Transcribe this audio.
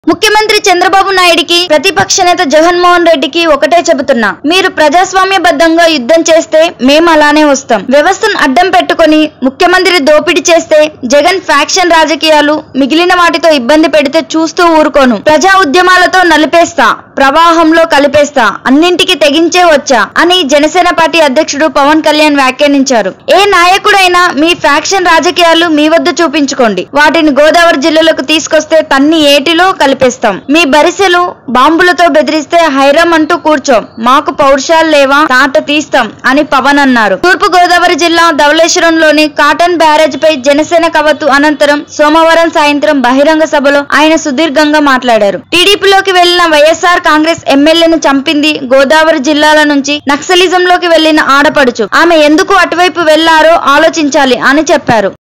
ముఖ్యమంత్రి చంద్రబాబు నాయుడికి ప్రతిపక్ష నేత జగన్మోహన్ రెడ్డికి ఒకటే చెబుతున్నా మీరు ప్రజాస్వామ్యబద్ధంగా యుద్ధం చేస్తే మేము అలానే వస్తాం వ్యవస్థను అడ్డం పెట్టుకొని ముఖ్యమంత్రి దోపిడీ చేస్తే జగన్ ఫ్యాక్షన్ రాజకీయాలు మిగిలిన వాటితో ఇబ్బంది పెడితే చూస్తూ ఊరుకోను ప్రజా ఉద్యమాలతో నలిపేస్తా ప్రవాహంలో కలిపేస్తా అన్నింటికి తెగించే వచ్చా అని జనసేన పార్టీ అధ్యక్షుడు పవన్ కళ్యాణ్ వ్యాఖ్యానించారు ఏ నాయకుడైనా మీ ఫ్యాక్షన్ రాజకీయాలు మీ వద్ద చూపించుకోండి వాటిని గోదావరి జిల్లాలోకి తీసుకొస్తే తన్ని ఏటిలో కలిపేస్తాం మీ బరిసెలు బాంబులతో బెదిరిస్తే హైరం అంటూ కూర్చో మాకు పౌరుషాలు లేవా తాట తీస్తాం అని పవన్ అన్నారు తూర్పు గోదావరి జిల్లా ధవళేశ్వరంలోని కాటన్ బ్యారేజ్ పై జనసేన కవతు అనంతరం సోమవారం సాయంత్రం బహిరంగ సభలో ఆయన సుదీర్ఘంగా మాట్లాడారు టీడీపీలోకి వెళ్లిన వైఎస్ఆర్ కాంగ్రెస్ ఎమ్మెల్యేను చంపింది గోదావరి జిల్లాల నుంచి నక్సలిజంలోకి వెళ్లిన ఆడపడుచు ఆమె ఎందుకు అటువైపు వెళ్లారో ఆలోచించాలి అని చెప్పారు